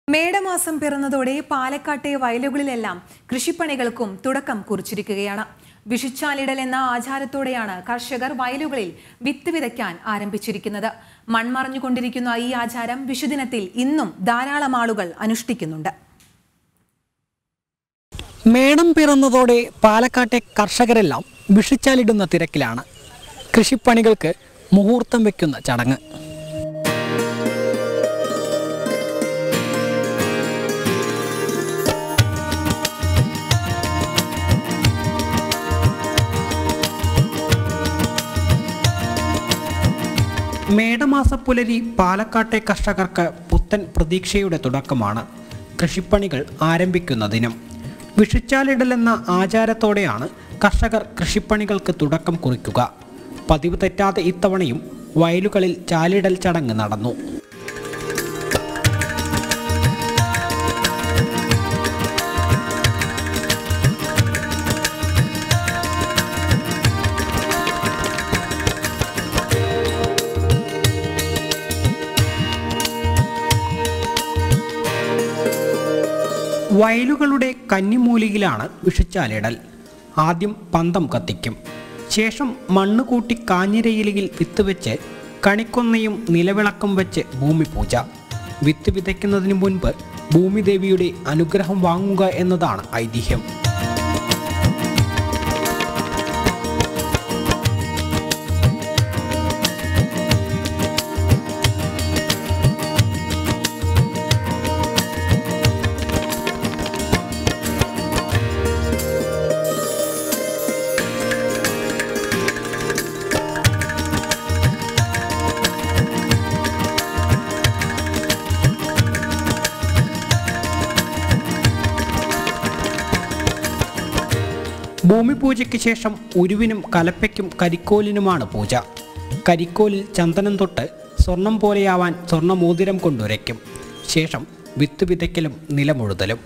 മേടമാസം പിറന്നതോടെ പാലക്കാട്ടെ വയലുകളിലെല്ലാം കൃഷിപ്പണികൾക്കും തുടക്കം കുറിച്ചിരിക്കുകയാണ് വിഷുച്ചാലിടൽ എന്ന ആചാരത്തോടെയാണ് കർഷകർ വയലുകളിൽ വിത്ത് വിതയ്ക്കാൻ ആരംഭിച്ചിരിക്കുന്നത് മൺമറഞ്ഞുകൊണ്ടിരിക്കുന്ന ഈ ആചാരം വിഷുദിനത്തിൽ ഇന്നും ധാരാളം ആളുകൾ അനുഷ്ഠിക്കുന്നുണ്ട് മേടം പിറന്നതോടെ പാലക്കാട്ടെ കർഷകരെല്ലാം വിഷിച്ചാലിടുന്ന തിരക്കിലാണ് കൃഷിപ്പണികൾക്ക് മുഹൂർത്തം വെക്കുന്ന ചടങ്ങ് മേടമാസ പുലരി പാലക്കാട്ടെ കർഷകർക്ക് പുത്തൻ പ്രതീക്ഷയുടെ തുടക്കമാണ് കൃഷിപ്പണികൾ ആരംഭിക്കുന്ന ദിനം വിഷുച്ചാലിടൽ എന്ന ആചാരത്തോടെയാണ് കർഷകർ കൃഷിപ്പണികൾക്ക് തുടക്കം കുറിക്കുക പതിവ് തെറ്റാതെ ഇത്തവണയും വയലുകളിൽ ചാലിടൽ ചടങ്ങ് നടന്നു വയലുകളുടെ കന്നിമൂലിയിലാണ് വിഷുച്ചാലിടൽ ആദ്യം പന്തം കത്തിക്കും ശേഷം മണ്ണ് കൂട്ടി കാഞ്ഞിരയിലയിൽ വിത്ത് വെച്ച് കണിക്കൊന്നയും നിലവിളക്കം വെച്ച് ഭൂമി പൂജ വിത്ത് വിതയ്ക്കുന്നതിന് മുൻപ് ഭൂമിദേവിയുടെ അനുഗ്രഹം വാങ്ങുക എന്നതാണ് ഐതിഹ്യം ഭൂമി പൂജയ്ക്ക് ശേഷം ഉരുവിനും കലപ്പയ്ക്കും കരിക്കോലിനുമാണ് പൂജ കരിക്കോലിൽ ചന്ദനം തൊട്ട് സ്വർണം പോലെയാവാൻ സ്വർണ്ണമോതിരം കൊണ്ടുരയ്ക്കും ശേഷം വിത്ത് വിതയ്ക്കലും നിലമുഴുതലും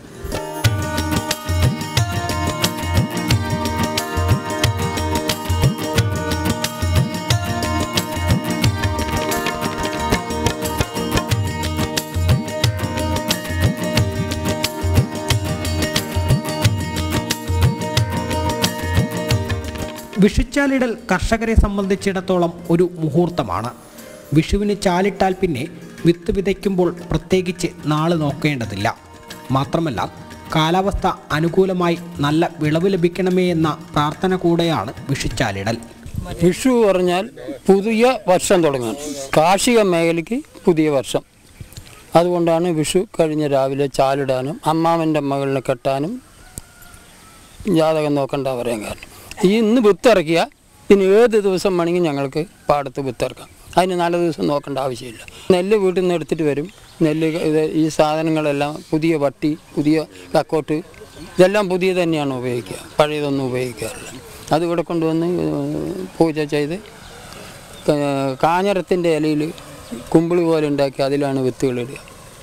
വിഷുച്ചാലിടൽ കർഷകരെ സംബന്ധിച്ചിടത്തോളം ഒരു മുഹൂർത്തമാണ് വിഷുവിന് ചാലിട്ടാൽ പിന്നെ വിത്ത് വിതയ്ക്കുമ്പോൾ പ്രത്യേകിച്ച് നാള് നോക്കേണ്ടതില്ല മാത്രമല്ല കാലാവസ്ഥ അനുകൂലമായി നല്ല വിളവ് ലഭിക്കണമേ എന്ന പ്രാർത്ഥന കൂടെയാണ് വിഷുച്ചാലിടൽ വിഷു പറഞ്ഞാൽ പുതിയ വർഷം തുടങ്ങാൻ കാർഷിക മേഖലയ്ക്ക് പുതിയ വർഷം അതുകൊണ്ടാണ് വിഷു കഴിഞ്ഞ രാവിലെ ചാലിടാനും അമ്മാവൻ്റെ മകളിനെ കെട്ടാനും ജാതകം നോക്കണ്ട പറയാൻ കാരണം ഈ ഇന്ന് വിത്തിറക്കിയ ഇനി ഏത് ദിവസം വേണമെങ്കിൽ ഞങ്ങൾക്ക് പാടത്ത് വിത്തിറക്കാം അതിന് നല്ല ദിവസം നോക്കേണ്ട ആവശ്യമില്ല നെല്ല് വീട്ടിൽ നിന്ന് എടുത്തിട്ട് വരും നെല്ല് ഇത് ഈ സാധനങ്ങളെല്ലാം പുതിയ വട്ടി പുതിയ കക്കോട്ട് ഇതെല്ലാം പുതിയ തന്നെയാണ് ഉപയോഗിക്കുക പഴയതൊന്നും ഉപയോഗിക്കാറില്ല അത് ഇവിടെ കൊണ്ടുവന്ന് ഏഹ്, പൂജ ചെയ്ത് ക- കാഞ്ഞിരത്തിൻ്റെ ഇലയിൽ കുമ്പിള് പോലെ ഉണ്ടാക്കി അതിലാണ് വിത്തുകളിടുക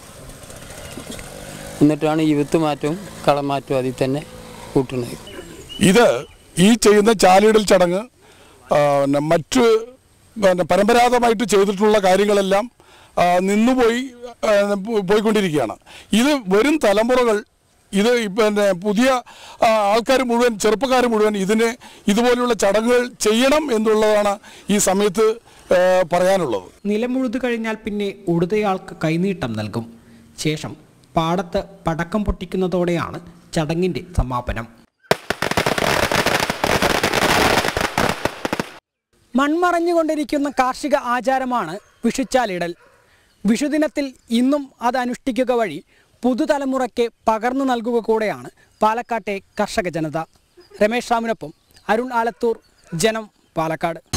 എന്നിട്ടാണ് ഈ വിത്ത് മാറ്റവും കളമാറ്റവും അതിൽ തന്നെ കൂട്ടുന്നത് ഇത് ഈ ചെയ്യുന്ന ചാലിടൽ ചടങ്ങ് ആ, പിന്നെ മറ്റ് പിന്നെ പരമ്പരാഗതമായിട്ട് ചെയ്തിട്ടുള്ള കാര്യങ്ങളെല്ലാം ആ, നിന്നുപോയി ആ, പോ- പോയിക്കൊണ്ടിരിക്കുകയാണ് ഇത് വരും തലമുറകൾ ഇത് ഇപ്പ പിന്നെ പുതിയ ആൾക്കാർ മുഴുവൻ ചെറുപ്പക്കാർ മുഴുവൻ ഇതിനെ ഇതുപോലെയുള്ള ചടങ്ങുകൾ ചെയ്യണം എന്നുള്ളതാണ് ഈ സമയത്ത് ആ, പറയാനുള്ളത് നിലമുഴുതു കഴിഞ്ഞാൽ പിന്നെ ഉടുതയാൾക്ക് കൈനീട്ടം നൽകും ശേഷം പാടത്ത് പടക്കം പൊട്ടിക്കുന്നതോടെയാണ് ചടങ്ങിൻ്റെ സമാപനം മൺമറഞ്ഞുകൊണ്ടിരിക്കുന്ന കാർഷിക ആചാരമാണ് വിഷുച്ചാലിടൽ വിഷുദിനത്തിൽ ഇന്നും അത് അനുഷ്ഠിക്കുക വഴി പുതുതലമുറയ്ക്ക് പകർന്നു നൽകുക കൂടെയാണ് പാലക്കാട്ടെ കർഷക ജനത രമേശ് റാമിനൊപ്പം അരുൺ ആലത്തൂർ ജനം പാലക്കാട്